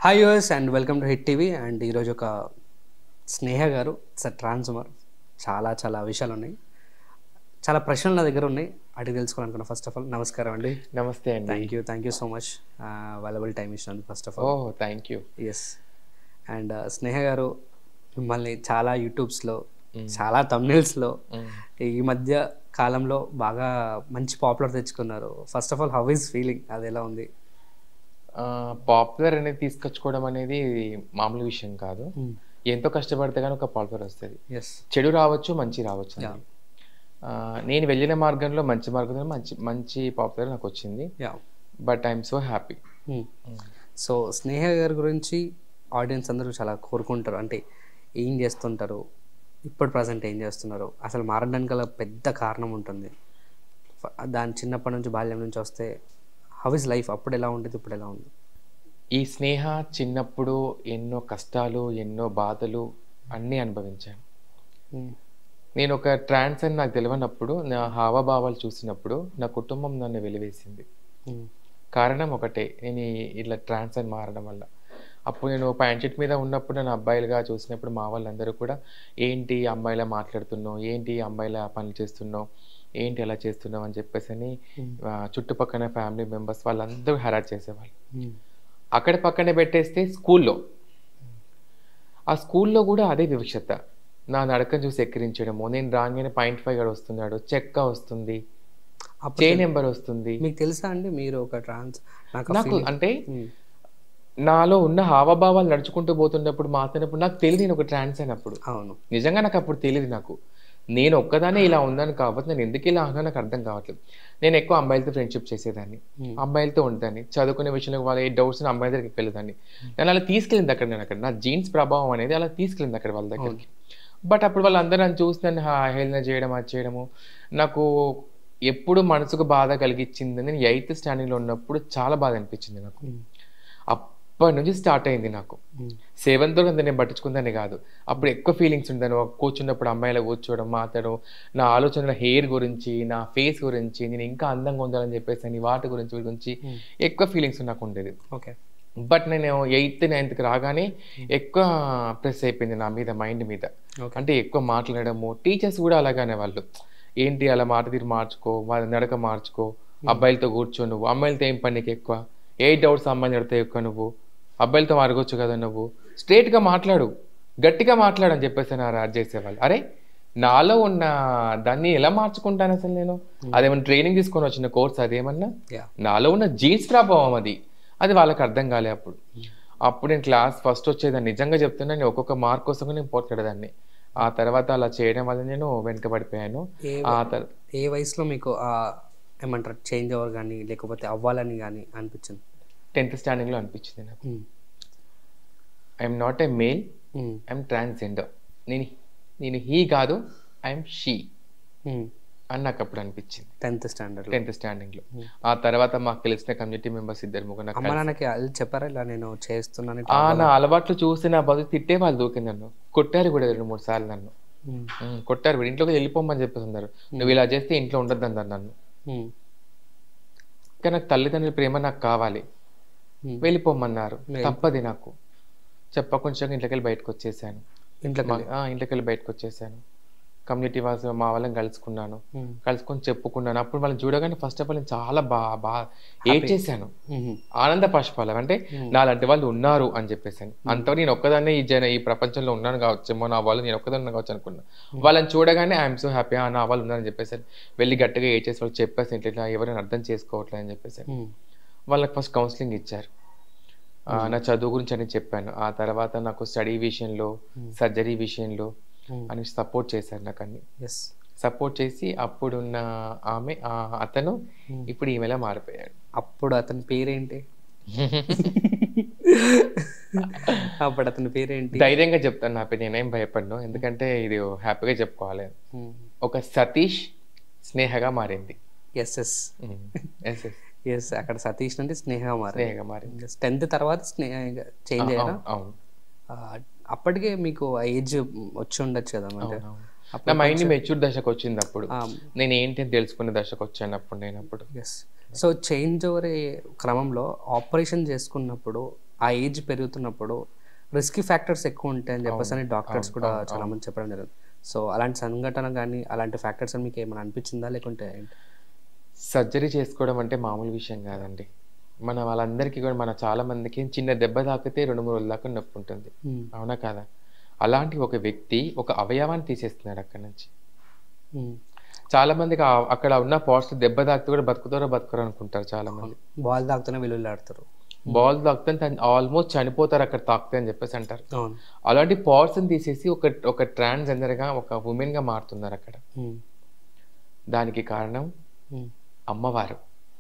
Hi US and welcome to hit TV and ఈరోజు ఒక స్నేహ గారు సార్ ట్రాన్స్ఫర్ చాలా చాలా విషయాలు ఉన్నాయి చాలా ప్రశ్నలు నా దగ్గర ఉన్నాయి అడిగి తెలుసుకోవాలనుకున్నా ఫస్ట్ ఆఫ్ ఆల్ నమస్కారం అండి నమస్తే అండి thank you thank you so much available time ఇచ్చినందుకు first of oh all thank you yes and Sneha garu మిమ్మల్ని చాలా యూట్యూబ్స్లో చాలా తమ్నేల్స్లో ఈ మధ్య కాలంలో బాగా మంచి పాపులర్ తెచ్చుకున్నారు first of all how is feeling అది ఎలా ఉంది పాపులర్ అనేది తీసుకొచ్చుకోవడం అనేది మామూలు విషయం కాదు ఎంతో కష్టపడితే కానీ ఒక పాపులర్ వస్తుంది ఎస్ చెడు రావచ్చు మంచి రావచ్చు అండి. ఆ, నేను వెళ్ళిన మార్గంలో మంచి మార్గంలో మంచి మంచి పాపులర్ నాకు వచ్చింది yeah but I'm so happy so Sneha గారి గురించి ఆడియన్స్ అందరూ చాలా కోరుకుంటారు అంటే ఏం చేస్తుంటారు ఇప్పుడు ప్రజెంట్ ఏం చేస్తున్నారు అసలు మారడానికి గల పెద్ద కారణం ఉంటుంది ఫ- దాని చిన్నప్పటి నుంచి బాల్యం నుంచి వస్తే హౌ ఇస్ లైఫ్ అప్పుడు ఎలా ఉండేది ఇప్పుడు ఎలా ఉంది ఈ స్నేహ చిన్నప్పుడు ఎన్నో కష్టాలు ఎన్నో బాధలు అన్నీ అనుభవించాను నేను ఒక ట్రాన్స్ అని నాకు తెలియనప్పుడు నా హావభావాలు చూసినప్పుడు నా కుటుంబం నన్ను వెలివేసింది కారణం ఒకటే నేను ఈ- ఇట్లా ట్రాన్స్ అని మారడం వల్ల అప్పుడు నేను ప్యాంట్ షర్ట్ మీద ఉన్నప్పుడు నన్ను అబ్బాయిలుగా చూసినప్పుడు మా వాళ్ళందరూ కూడా ఏంటి అమ్మాయిలా మాట్లాడుతున్నావు ఏంటి అమ్మాయిలా పనులు చేస్తున్నావు ఏంటి అలా చేస్తున్నావు అని చెప్పేసి అని ఆ, చుట్టుపక్కల ఫ్యామిలీ మెంబర్స్ వాళ్ళందరూ హెరాట్ చేసేవాళ్ళు అక్కడ పక్కనే పెట్టేస్తే స్కూల్లో ఆ స్కూల్లో కూడా అదే వివక్షత నా నడకను చూసి ఎక్కిరించడము నేను రాగానే పాయింట్ ఫైవ్ గడ వస్తున్నాడు చెక్క వస్తుంది అప్పుడు చే నెంబర్ వస్తుంది మీకు తెలుసా అండి మీరు ఒక ట్రాన్స్ నాకు ఆ నాకు feeling- అంటే మ్మ్. నాలో ఉన్న హావభావాలు నడుచుకుంటూ పోతున్నప్పుడు మాట్లాడినప్పుడు నాకు తెలియదు నేను ఒక ట్రాన్స్ అయినప్పుడు అవును నిజంగా నాకు అప్పుడు తెలియదు నాకు నేను ఒక్కదానే ఇలా ఉన్నాను కాబట్టి నేను ఎందుకు ఇలా అన్నా నాకు అర్థం కావట్లేదు నేను ఎక్కువ అమ్మాయిలతో ఫ్రెండ్షిప్ చేసేదాన్ని అమ్మాయిలతో ఉంటాను చదువుకునే విషయంలో వాళ్ళ ఏ డౌట్స్ అమ్మాయి దగ్గరికి వెళ్ళేదాన్ని నేను అలా తీసుకెళ్ళింది అక్కడ నేను అక్కడ నా జీన్స్ ప్రభావం అనేది అలా తీసుకెళ్ళింది అక్కడ వాళ్ళ దగ్గరికి బట్ అప్పుడు వాళ్ళందరూ నన్ను చూసి నన్ను హేళన చేయడం అది చేయడము నాకు ఎప్పుడు మనసుకు బాధ కలిగించింది నేను ఎయిత్ స్టాండింగ్లో ఉన్నప్పుడు చాలా బాధ అనిపించింది నాకు అప్పటి నుంచి స్టార్ట్ అయింది నాకు సెవెంత్ వరకు అంత నేను పట్టించుకుందని కాదు అప్పుడు ఎక్కువ ఫీలింగ్స్ ఉంటాను కూర్చున్నప్పుడు అమ్మాయిలా కూర్చోవడం మాట్లాడడం నా ఆలోచనల హెయిర్ గురించి నా ఫేస్ గురించి నేను ఇంకా అందంగా ఉండాలని చెప్పేసి అని వాటి గురించి వీటి గురించి ఎక్కువ ఫీలింగ్స్ నాకు ఉండేది ఓకే బట్ నేను ఎయిత్ నైన్త్కి రాగానే ఎక్కువ ప్రెస్ అయిపోయింది నా మీద మైండ్ మీద Okay. అంటే ఎక్కువ మాట్లాడము టీచర్స్ కూడా అలాగానే వాళ్ళు ఏంటి అలా మాట తీరు మార్చుకో వాళ్ళ నడక మార్చుకో అబ్బాయిలతో కూర్చో నువ్వు అమ్మాయిలతో ఏం పని నీకు ఎక్కువ ఏ డౌట్స్ అమ్మాయిలు నడితే ఎక్కువ నువ్వు అబ్బాయిలతో మారగొచ్చు కదా నువ్వు స్ట్రేట్గా మాట్లాడు గట్టిగా మాట్లాడు అని చెప్పేసి నా రాడ్ చేసేవాళ్ళు అరే నాలో ఉన్న దాన్ని ఎలా మార్చుకుంటాను అసలు నేను అదేమన్నా ట్రైనింగ్ తీసుకొని వచ్చిన కోర్స్ అదేమన్నా యా నాలో ఉన్న జీన్స్ ప్రభావం అది అది వాళ్ళకి అర్థం కాలే అప్పుడు అప్పుడు నేను క్లాస్ ఫస్ట్ వచ్చేదాన్ని నిజంగా చెప్తున్నా నేను ఒక్కొక్క మార్క్ కోసం నేను పోట్లాడేదాన్ని ఆ తర్వాత అలా చేయడం వల్ల నేను వెనుకబడిపోయాను ఏ ఆ తర్వాత ఏ వయసులో మీకు ఆ ఏమంటారు చేంజ్ అవ్వరు కానీ లేకపోతే అవ్వాలని కానీ అనిపించింది టెన్త్ స్టాండింగ్లో అనిపించింది నాకు hmm. I'm not a male hmm. I'm transgender నేను నేను హీ కాదు ఐఎమ్ షీ మ్మ్. అని నాకు అప్పుడు అనిపించింది టెన్త్ స్టాండర్డ్ టెన్త్ స్టాండింగ్లో ఆ తర్వాత మాకు తెలిసిన కమ్యూనిటీ మెంబర్స్ ఇద్దరు ముగ్గురు నాకు అమ్మ నాన్నకి అది చెప్పారా ఇలా నేను చేస్తున్నాను ఆ నా అలవాట్లు చూసి నా బతుకు తిట్టే వాళ్ళు దూకి నన్ను కొట్టారు కూడా రెండు మూడు సార్లు నన్ను మ్మ్. ఉమ్, కొట్టారు వీడు ఇంట్లోకి వెళ్ళిపోమని చెప్పేసి అన్నారు నువ్వు ఇలా చేస్తే ఇంట్లో ఉండొద్దు అన్నారు నన్ను మ్మ్. కానీ నాకు తల్లిదండ్రుల ప్రేమ నాకు కావాలి మ్మ్. వెళ్ళిపోమన్నారు తప్పది నాకు చెప్పకుండా ఇంట్లోకి వెళ్ళి బయటకు వచ్చేసాను ఇంట్లోకి మా- ఆ, ఇంట్లోకి వెళ్ళి బయటకు వచ్చేసాను కమ్యూనిటీ వాళ్ళ మా వాళ్ళని కలుసుకున్నాను మ్మ్. కలుసుకొని చెప్పుకున్నాను అప్పుడు వాళ్ళని చూడగానే ఫస్ట్ ఆఫ్ ఆల్ నేను చాలా బా బా ఏడ్చేసాను మ్మ్. ఆనంద పశుపాలం అంటే నాలాంటి వాళ్ళు ఉన్నారు అని చెప్పేసాను అంతవరకు నేను ఒక్కదాన్నే ఈ జన ఈ ప్రపంచంలో ఉన్నాను కావచ్చేమో నా వాళ్ళు నేను ఒక్కదాన్ని కావచ్చు అనుకున్నా వాళ్ళని చూడగానే ఐఎమ్ సో హ్యాపీ నా వాళ్ళు ఉన్నారని చెప్పేసి వెళ్ళి గట్టిగా ఏడ్చేసి వాళ్ళు చెప్పేసి ఇట్లా ఇట్లా ఎవరైనా అర్థం చేసుకోవట్లేదు అని చెప్పేసి మ్మ్. వాళ్ళకి ఫస్ట్ కౌన్సిలింగ్ ఇచ్చారు ఆ, నా చదువు గురించి అని చెప్పాను ఆ తర్వాత నాకు స్టడీ విషయంలో సర్జరీ విషయంలో Hmm. అని సపోర్ట్ చేశారు నాకు అన్ని ఎస్ సపోర్ట్ చేసి అప్పుడున్న ఆమె ఆ, అతను ఇప్పుడు ఈమెలా మారిపోయాడు అప్పుడు అతని పేరేంటి అప్పుడు అతని పేరేంటి ధైర్యంగా చెప్తాను నా పేరు నేనేం భయపడను ఎందుకంటే ఇది హ్యాపీగా చెప్పుకోవాలి ఒక సతీష్ స్నేహగా మారింది yes yes yes yes yes అక్కడ సతీష్ నుండి స్నేహ మారి స్నేహగా మారింది టెన్త్ తర్వాత స్నేహ చేంజ్ అయ్యారా అవును, అవును ఆ, అప్పటికే మీకు ఏజ్ వచ్చి ఉండొచ్చు కదా అంటే అవును. నా మైండ్ మెచ్యూర్ దశకు వచ్చింది అప్పుడు ఆ, నేను ఏంటి అని తెలుసుకునే దశకు వచ్చాను అప్పుడు నేను అప్పుడు ఎస్ సో చేంజ్ ఓవర్ క్రమంలో ఆపరేషన్ చేసుకున్నప్పుడు ఆ ఏజ్ పెరుగుతున్నప్పుడు రిస్కీ ఫ్యాక్టర్స్ ఎక్కువ ఉంటాయని చెప్పేసి అని డాక్టర్స్ కూడా చాలా మంది చెప్పడం జరిగింది సో అలాంటి సంఘటన కానీ అలాంటి ఫ్యాక్టర్స్ అని మీకు ఏమైనా అనిపించిందా లేకుంటే ఏంటి సర్జరీ చేసుకోవడం అంటే మామూలు విషయం కాదండి మన వాళ్ళందరికీ కూడా మన చాలా మందికి చిన్న దెబ్బ తాకితే రెండు మూడు రోజుల దాకా నొప్పి ఉంటుంది మ్మ్. అవునా కాదా అలాంటి ఒక వ్యక్తి ఒక అవయవాన్ని తీసేస్తున్నాడు అక్కడి నుంచి మ్మ్. చాలా మందికి ఆ- అక్కడ ఉన్న పార్ట్స్ దెబ్బ తాకితే కూడా బతుకుతారో బతుకుతారో అనుకుంటారు చాలా మంది బాల్ తాకుతూనే విలువలు ఆడతారు బాల్ తాకితే ఆల్మోస్ట్ చనిపోతారు అక్కడ తాకితే అని చెప్పేసి అంటారు అవును అలాంటి పార్ట్స్ తీసేసి ఒక ఒక ట్రాన్స్జెండర్ గా ఒక ఉమెన్ గా మారుతున్నారు అక్కడ మ్మ్. దానికి కారణం మ్మ్. అమ్మవారు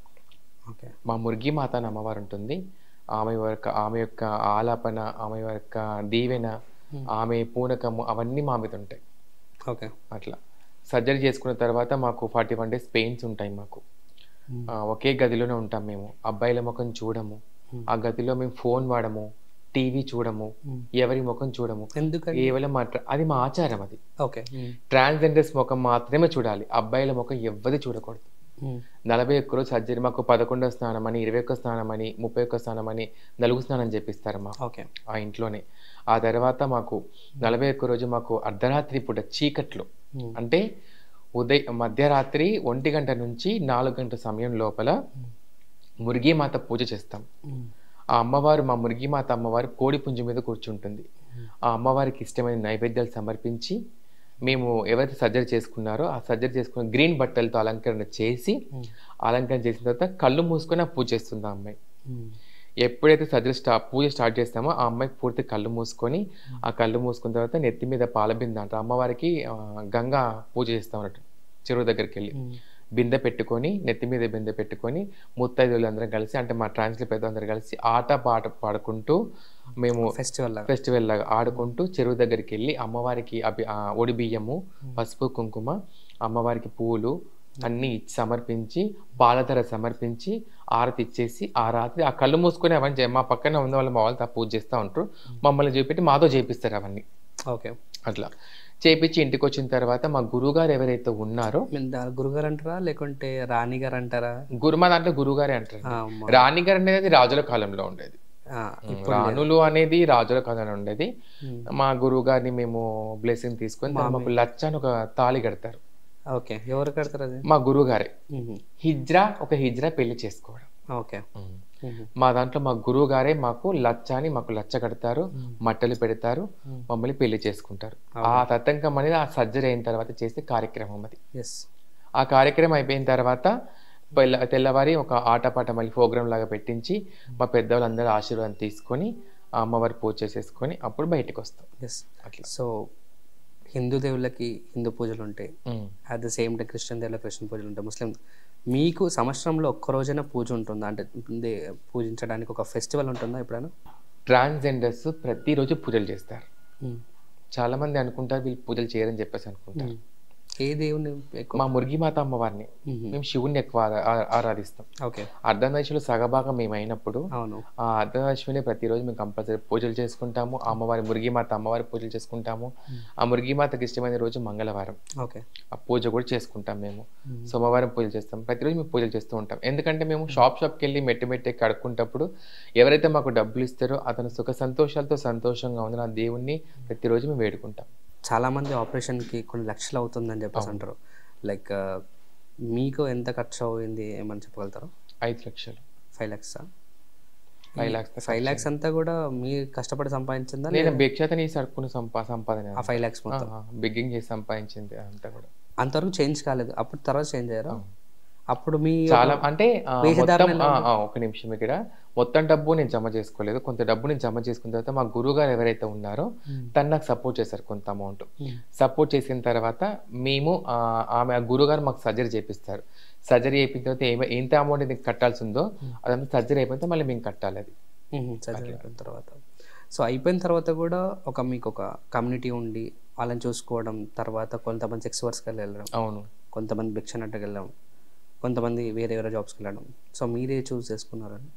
ఓకే మా మురిగి మాత అని అమ్మవారు ఉంటుంది ఆమె యొక్క ఆమె యొక్క ఆలాపన ఆమె యొక్క దీవెన ఆమె పూనకము అవన్నీ మా మీద ఉంటాయి ఓకే అట్లా సర్జరీ చేసుకున్న తర్వాత మాకు ఫార్టీ వన్ డేస్ పెయిన్స్ ఉంటాయి మాకు మ్మ్. ఆ, ఒకే గదిలోనే ఉంటాం మేము అబ్బాయిల ముఖం చూడము ఆ గదిలో మేము ఫోన్ వాడము టీవీ చూడము మ్మ్. ఎవరి ముఖం చూడము ఎందుకని కేవలం మా ట్ర- అది మా ఆచారం అది ఓకే మ్మ్. ట్రాన్స్జెండర్స్ ముఖం మాత్రమే చూడాలి అబ్బాయిల ముఖం ఎవ్వది చూడకూడదు మ్మ్. నలభై ఒక్క రోజు సర్జరీ మాకు పదకొండో స్నానం అని ఇరవై ఒక్క స్నానం అని ముప్పై ఒక్క స్నానం అని నలుగు స్నానం చేపిస్తారు మా ఓకే ఆ ఇంట్లోనే ఆ తర్వాత మాకు నలభై ఒక్క రోజు మాకు అర్ధరాత్రి పూట చీకట్లో మ్మ్. అంటే ఉదయ మధ్యరాత్రి ఒంటి గంట నుంచి నాలుగు గంటల సమయం లోపల మురిగీమాత పూజ చేస్తాం మ్మ్. ఆ అమ్మవారు మా మురిగీమాత అమ్మవారు కోడి పుంజు మీద కూర్చుంటుంది ఆ అమ్మవారికి ఇష్టమైన నైవేద్యాలు సమర్పించి మేము ఎవరైతే సర్జరీ చేసుకున్నారో ఆ సర్జరీ చేసుకున్న గ్రీన్ బట్టలతో అలంకరణ చేసి అలంకరణ చేసిన తర్వాత కళ్ళు మూసుకొని ఆ పూజ చేస్తుంది ఆ అమ్మాయి మ్మ్. ఎప్పుడైతే సర్జరీ స్టా పూజ స్టార్ట్ చేస్తామో ఆ అమ్మాయికి పూర్తి కళ్ళు మూసుకొని ఆ కళ్ళు మూసుకున్న తర్వాత నెత్తి మీద పాలబింద అంటారు అమ్మవారికి ఆ, గంగా పూజ చేస్తాం అన్నట్టు చెరువు దగ్గరికి వెళ్ళి మ్మ్. బిందె పెట్టుకొని నెత్తి మీద బిందె పెట్టుకొని ముత్తైదులు అందరం కలిసి అంటే మా ట్రాన్స్లో పెద్దలందరూ కలిసి ఆట పాట పాడుకుంటూ మేము ఫెస్టివల్ లాగా ఫెస్టివల్ లాగా ఆడుకుంటూ చెరువు దగ్గరికి వెళ్ళి అమ్మవారికి అభి ఆ ఒడి బియ్యము పసుపు కుంకుమ అమ్మవారికి పూలు అన్నీ ఇచ్చి సమర్పించి పాలధర సమర్పించి ఆరతి ఇచ్చేసి ఆ రాత్రి ఆ కళ్ళు మూసుకొని అవన్నీ చే- మా పక్కన ఉన్న వాళ్ళు మా వాళ్ళు తా- పూజ చేస్తూ ఉంటారు మమ్మల్ని చూపెట్టి మాతో చేపిస్తారు అవన్నీ ఓకే అట్లా చేపించి ఇంటికి వచ్చిన తర్వాత మా గురువుగారు ఎవరైతే ఉన్నారో మీరు దా- గురుగారు అంటారా లేకుంటే రాణి గారు అంటారా గురు మా దాంట్లో గురువుగారే అంటారు ఆ, అమ్మ. రాణి గారు అనేది రాజుల కాలంలో ఉండేది ఆ, రాణులు అనేది రాజుల కాలంలో ఉండేది మ్మ్. మా గురువు గారిని మేము బ్లెస్సింగ్ తీసుకొని దాన్ని మాకు లచ్చ అని ఒక తాళి కడతారు ఓకే ఎవరు కడతారు అది మా గురువు గారే మ్మ్. హిజ్రా ఒక హిజ్రా పెళ్లి చేసుకోవడం ఓకే మ్మ్. మా దాంట్లో మా గురువు గారే మాకు లచ్చ అని మాకు లచ్చ కడతారు మట్టలు పెడతారు మమ్మల్ని పెళ్లి చేసుకుంటారు ఆ తతంకం అనేది ఆ సర్జరీ అయిన తర్వాత చేసే కార్యక్రమం అది ఎస్ ఆ కార్యక్రమం అయిపోయిన తర్వాత తెల్ల తెల్లవారి ఒక ఆటపాట మళ్ళీ ప్రోగ్రామ్ లాగా పెట్టించి మా పెద్దవాళ్ళందరూ ఆశీర్వాదం తీసుకొని ఆ అమ్మవారి పూజ చేసేసుకొని అప్పుడు బయటకు వస్తాం ఎస్ అట్లా సో హిందూ దేవుళ్ళకి హిందూ పూజలు ఉంటాయి um. At the same time Christian దేవుళ్ళకి క్రిస్టియన్ పూజలు ఉంటాయి ముస్లిం మీకు సంవత్సరంలో ఒక్క రోజైనా పూజ ఉంటుందా అంటే దే- పూజించడానికి ఒక ఫెస్టివల్ ఉంటుందా ఎప్పుడైనా ట్రాన్స్జెండర్స్ ప్రతిరోజు పూజలు చేస్తారు చాలా మంది అనుకుంటారు వీళ్ళు పూజలు చేయరని చెప్పేసి అనుకుంటారు ఏ దేవుని ఎక్కువ మా మురిగిమాత అమ్మవారిని మ్మ్. మేము శివుణ్ణి ఎక్కువ ఆరా- ఆ- ఆరాధిస్తాం ఓకే అర్ధనాశిలో సగభాగం మేము అయినప్పుడు అవును ఆ అర్ధనాశిని ప్రతిరోజు మేము కంపల్సరీ పూజలు చేసుకుంటాము ఆ అమ్మవారి మురిగిమాత అమ్మవారి పూజలు చేసుకుంటాము ఆ మురిగిమాతకి ఇష్టమైన రోజు మంగళవారం ఓకే ఆ పూజ కూడా చేసుకుంటాం మేము సోమవారం పూజలు చేస్తాం ప్రతిరోజు మేము పూజలు చేస్తూ ఉంటాం ఎందుకంటే మేము షాప్ షాప్కి వెళ్ళి మెట్టి మెట్టి ఎక్కి అడుక్కుంటప్పుడు ఎవరైతే మాకు డబ్బులు ఇస్తారో అతను సుఖ సంతోషాలతో సంతోషంగా ఉంది ఆ దేవుణ్ణి ప్రతిరోజు మేము వేడుకుంటాం చాలా మంది ఆపరేషన్కి కొన్ని లక్షలు అవుతుందని చెప్పేసి అంటారు లైక్ మీకు ఎంత ఖర్చు అయింది ఏమని చెప్పగలుగుతారు ఐదు లక్షలు five lakhs five lakhs five lakhs అంతా కూడా మీ కష్టపడి సంపాదించిందా నేను భిక్షతని సరుకుని సంపా సంపాదన ఆ ఫైవ్ ల్యాక్స్ మొత్తం బిగ్గింగ్ చేసి సంపాదించింది అంతా కూడా అంతవరకు చేంజ్ కాలేదు అప్పుడు తర్వాత చేంజ్ అయ్యారా అప్పుడు మీ చాలా అంటే ఆ, వేషధారణ మొత్తం ఆ, ఆ, ఒక నిమిషం ఇక్కడ మొత్తం డబ్బు నేను జమ చేసుకోలేదు కొంత డబ్బు నేను జమ చేసుకున్న తర్వాత మా గురువు గారు ఎవరైతే ఉన్నారో తను నాకు సపోర్ట్ చేశారు కొంత అమౌంట్ సపోర్ట్ చేసిన తర్వాత మేము ఆ, ఆమె ఆ గురుగారు మాకు సర్జరీ చేపిస్తారు సర్జరీ అయిపోయిన తర్వాత ఏమ ఎంత అమౌంట్ నీకు కట్టాల్సి ఉందో అదంతా సర్జరీ అయిపోయిన తర్వాత మళ్ళీ మేము కట్టాలి అది సర్జరీ అయిపోయిన తర్వాత సో అయిపోయిన తర్వాత కూడా ఒక మీకు ఒక కమ్యూనిటీ ఉండి వాళ్ళని చూసుకోవడం తర్వాత కొంతమంది సెక్స్ వర్క్స్కి వెళ్ళడం అవును కొంతమంది భిక్షనట్టుకు వెళ్ళడం కొంతమంది వేరే వేరే జాబ్స్కి వెళ్ళడం సో మీరే చూస్ చేసుకున్నారని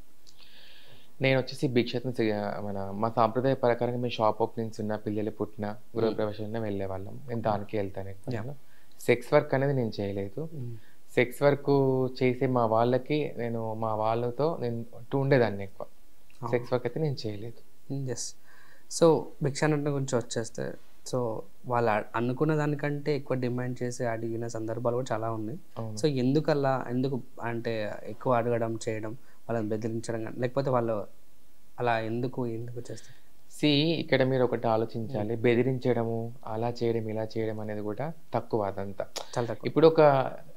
నేను వచ్చేసి భిక్షతను చే- మన మా సాంప్రదాయ ప్రకారంగా మేము షాప్ ఓపెనింగ్స్ ఉన్న పిల్లలు పుట్టిన గృహ ప్రవేశం వెళ్ళే వాళ్ళం నేను దానికి వెళ్తాను ఎక్కువ సెక్స్ వర్క్ అనేది నేను చేయలేదు సెక్స్ వర్క్ చేసే మా వాళ్ళకి నేను మా వాళ్ళతో నేను ఉంటూ ఉండేదాన్ని ఎక్కువ సెక్స్ వర్క్ అయితే నేను చేయలేదు ఎస్ సో భిక్షాటన గురించి వచ్చేస్తే సో వాళ్ళు అ- అనుకున్న దానికంటే ఎక్కువ డిమాండ్ చేసి అడిగిన సందర్భాలు కూడా చాలా ఉన్నాయి అవును. సో ఎందుకల్లా ఎందుకు అంటే ఎక్కువ అడగడం చేయడం వాళ్ళని బెదిరించడం కానీ లేకపోతే వాళ్ళు అలా ఎందుకు ఎందుకు చేస్తారు సి ఇక్కడ మీరు ఒకటి ఆలోచించాలి బెదిరించడము అలా చేయడం ఇలా చేయడం అనేది కూడా తక్కువ అదంతా చాలా తక్కువ ఇప్పుడు ఒక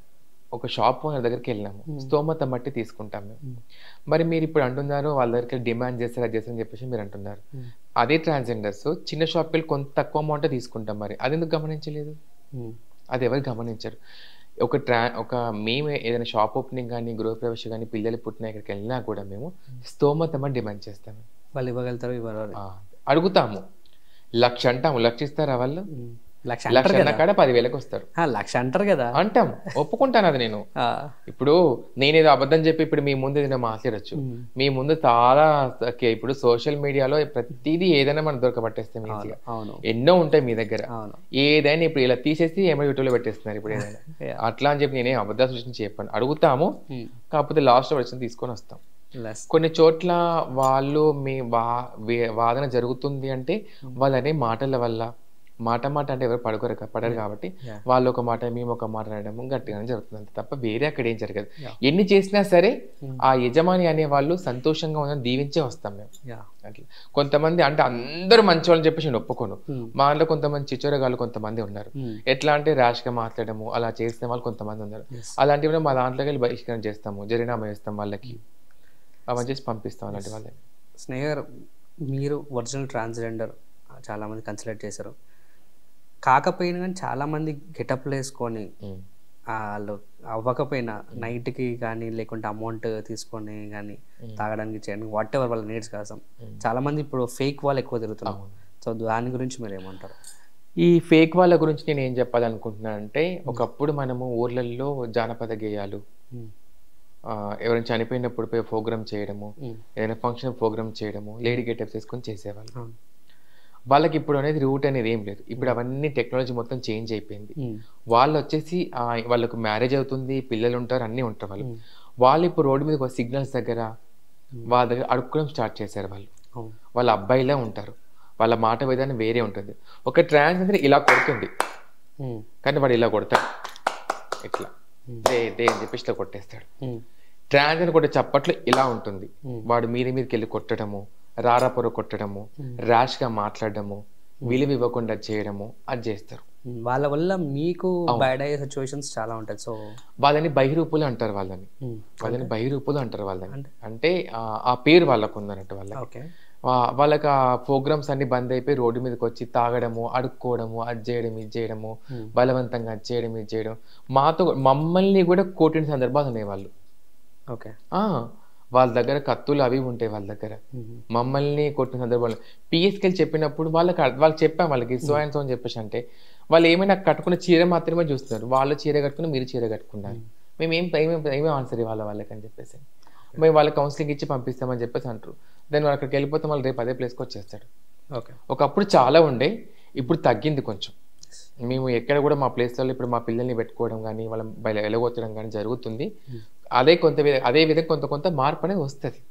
ఒక షాప్ ఓనర్ దగ్గరికి వెళ్ళినాము స్తోమత మట్టి తీసుకుంటాం మేము మరి మీరు ఇప్పుడు అంటున్నారు వాళ్ళ దగ్గరికి డిమాండ్ చేస్తారు అది చేస్తారని చెప్పేసి మీరు అంటున్నారు అదే ట్రాన్స్జెండర్స్ చిన్న షాప్కి వెళ్ళి కొంత తక్కువ అమౌంట్ తీసుకుంటాం మరి అది ఎందుకు గమనించలేదు ఉమ్. అది ఎవరు గమనించరు ఒక ట్రా ఒక మేము ఏదైనా షాప్ ఓపెనింగ్ కానీ గృహప్రవేశం కానీ పిల్లలు పుట్టిన ఇక్కడికి వెళ్ళినా కూడా మేము స్తోమతమ డిమాండ్ చేస్తాము వాళ్ళు ఇవ్వగలుగుతారు ఇవ్వరు ఆ, అడుగుతాము లక్ష అంటాము లక్ష ఇస్తారా వాళ్ళు ఉమ్. లక్ష లక్ష అంటారు అన్న కదా కాడ పదివేలకు వస్తారు ఆ, లక్ష అంటారు కదా అంటాం ఒప్పుకుంటాను అది నేను ఆ, ఇప్పుడు నేనేదో అబద్ధం చెప్పి ఇప్పుడు మీ ముందు ఏదైనా మాట్లాడచ్చు ఉమ్. మీ ముందు చాలా ఓకే, ఇప్పుడు సోషల్ మీడియాలో ప్రతిదీ ఏదైనా మనం దొరకబట్టేస్తాం ఈజీగా అవును ఎన్నో ఉంటాయి మీ దగ్గర అవును ఏదైనా ఇప్పుడు ఇలా తీసేసి ఏమో యూట్యూబ్లో పెట్టేస్తున్నారు ఇప్పుడు ఏదైనా Yeah. అట్లా అని చెప్పి నేనే అబద్ధాలు సృష్టించి చెప్పాను అడుగుతాము ఉమ్. కాకపోతే లాస్ట్ వచ్చిన తీసుకొని వస్తాం లెస్ కొన్ని చోట్ల వాళ్ళు మీ వా వే- వాదన జరుగుతుంది అంటే వాళ్ళనే మాటల వల్ల మాట మాట అంటే ఎవరు పడుకోరు కా- పడరు కాబట్టి Yeah. వాళ్ళు ఒక మాట మేము ఒక మాట అనడం గట్టిగానే జరుగుతుంది అంతే తప్ప వేరే అక్కడ ఏం జరగదు Yeah. ఎన్ని చేసినా సరే ఆ యజమాని అనే వాళ్ళు సంతోషంగా ఉందని దీవించే వస్తాం మేము యా అట్లా కొంతమంది అంటే అందరూ మంచి వాళ్ళని చెప్పేసి నేను ఒప్పుకోను Hmm. మా దాంట్లో కొంతమంది చిచ్చోరగాళ్ళు కొంతమంది ఉన్నారు Hmm. ఎట్లా అంటే ర్యాష్ గా మాట్లాడము అలా చేసిన వాళ్ళు కొంతమంది ఉన్నారు Yes. అలాంటివి మా దాంట్లోకి వెళ్ళి బహిష్కరణ చేస్తాము జరినామా వేస్తాం వాళ్ళకి అవన్నీ చేసి పంపిస్తాం అలాంటి వాళ్ళని స్నేహ గారు మీరు ఒరిజినల్ ట్రాన్స్జెండర్ చాలామంది కన్సిడర్ చేశారు కాకపోయినా కానీ చాలామంది గెటప్లు వేసుకొని ఉమ్. ఆ, వాళ్ళు అవ్వకపోయినా నైట్కి కానీ లేకుంటే అమౌంట్ తీసుకొని కానీ తాగడానికి చేయడానికి వాట్ ఎవర్ వాళ్ళ నీడ్స్ కోసం చాలామంది ఇప్పుడు ఫేక్ వాళ్ళు ఎక్కువ తిరుగుతున్నారు అవును. సో దాని గురించి మీరు ఏమంటారు ఈ ఫేక్ వాళ్ళ గురించి నేను ఏం చెప్పాలనుకుంటున్నా అంటే ఒకప్పుడు మనము ఊర్లలో జానపద గేయాలు Hmm. ఆ, ఎవరైనా చనిపోయినప్పుడు పోయి ప్రోగ్రామ్ చేయడము Hmm. ఏదైనా ఫంక్షన్ ప్రోగ్రామ్ చేయడము లేడీ గెటప్స్ వేసుకొని చేసేవాళ్ళు అవును. వాళ్ళకి ఇప్పుడు అనేది రూట్ అనేది ఏం లేదు ఇప్పుడు అవన్నీ టెక్నాలజీ మొత్తం చేంజ్ అయిపోయింది Hmm. వాళ్ళు వచ్చేసి ఆ, వాళ్ళకు మ్యారేజ్ అవుతుంది పిల్లలు ఉంటారు అన్నీ ఉంటారు వాళ్ళు Hmm. వాళ్ళు ఇప్పుడు రోడ్డు మీద సిగ్నల్స్ దగ్గర వాళ్ళ దగ్గర అడుక్కోవడం స్టార్ట్ చేశారు వాళ్ళు అవును వాళ్ళ అబ్బాయిలే ఉంటారు వాళ్ళ మాట విధానం వేరే ఉంటుంది ఒక ట్రాన్స్ అంటే ఇలా కొడుతుంది Hmm. కానీ వాడు ఇలా కొడతాడు ఇట్లా డే డే అని చెప్పేసి ఇట్లా కొట్టేస్తాడు Hmm. ట్రాన్స్ అని కొట్టే చప్పట్లు ఇలా ఉంటుంది Hmm. వాడు మీది మీదకి వెళ్ళి కొట్టడము రారాపొర కొట్టడము ర్యాష్ గా మాట్లాడడము విలువ ఇవ్వకుండా చేయడము అది చేస్తారు Hmm. వాళ్ళ వల్ల మీకు బ్యాడ్ అయ్యే సిచ్యువేషన్స్ చాలా ఉంటాయి సో వాళ్ళని బహిరూపులు అంటారు వాళ్ళని Hmm. వాళ్ళని బహిరూపులు అంటారు వాళ్ళని అంటే ఆ, ఆ పేరు వాళ్ళకు ఉందన్నట్టు వాళ్ళకి ఓకే వా- వాళ్ళకి ఆ ప్రోగ్రామ్స్ అన్ని బంద్ అయిపోయి రోడ్డు మీదకి వచ్చి తాగడము అడుక్కోవడము అది చేయడం ఇది చేయడము బలవంతంగా అది చేయడం ఇది చేయడం మాతో మమ్మల్ని కూడా కొట్టిన సందర్భాలు ఉన్నాయి వాళ్ళు ఓకే ఆ, వాళ్ళ దగ్గర కత్తులు అవి ఉంటాయి వాళ్ళ దగ్గర మమ్మల్ని కొట్టిన సందర్భాలు పిఎస్కెళ్ళి చెప్పినప్పుడు వాళ్ళకి అర్థ- వాళ్ళకి చెప్పాం వాళ్ళకి సో అండ్ సో అని చెప్పేసి అంటే వాళ్ళు ఏమైనా కట్టుకున్న చీర మాత్రమే చూస్తున్నారు వాళ్ళు చీర కట్టుకుని మీరు చీర కట్టుకున్నారు మేము ఏం ఏమేం ఏమేం ఆన్సర్ ఇవ్వాలి వాళ్ళకి అని చెప్పేసి మేము వాళ్ళకి కౌన్సిలింగ్ ఇచ్చి పంపిస్తామని చెప్పేసి అంటారు దెన్ వాళ్ళు అక్కడికి వెళ్ళిపోతే వాళ్ళు రేపు అదే ప్లేస్కి వచ్చేస్తాడు ఓకే ఒకప్పుడు చాలా ఉండే ఇప్పుడు తగ్గింది కొంచెం మేము ఎక్కడ కూడా మా ప్లేస్లలో ఇప్పుడు మా పిల్లల్ని పెట్టుకోవడం కానీ వాళ్ళ బయట వెళ్ళగొట్టడం కానీ జరుగుతుంది అదే కొంత విధ- అదే విధంగా కొంత కొంత మార్పు అనేది వస్తుంది